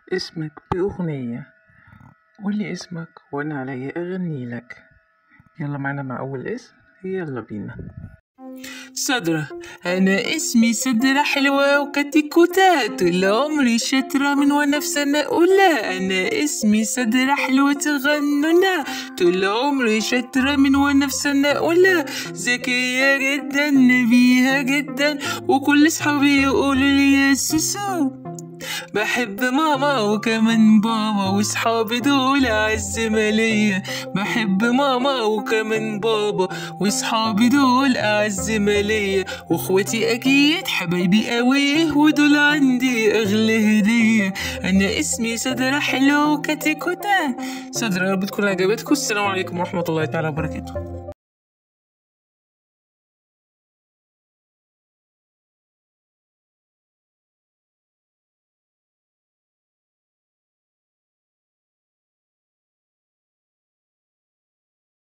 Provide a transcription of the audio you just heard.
اسمك بأغنية قولي اسمك وأنا علي أغني لك يلا معنا مع أول اسم يلا بينا صدرة أنا اسمي صدرة حلوة وكتكوتة طول عمري شاطرة من وأنا في سنة أولى أنا اسمي صدرة حلوة تغنونا طول عمري شاطرة من وأنا في سنة أولى ذكية جدا نبيهة جدا وكل صحابي يقولوا لي يا سوسو بحب ماما وكمان بابا وصحابي دول أعز مالية بحب ماما وكمان بابا وصحابي دول أعز مالية واخواتي أكيد حبايبي قوي ودول عندي أغلى هدية أنا اسمي صدرة حلو وكتكوتة صدرة يا رب تكون عجبتكم السلام عليكم ورحمة الله تعالى وبركاته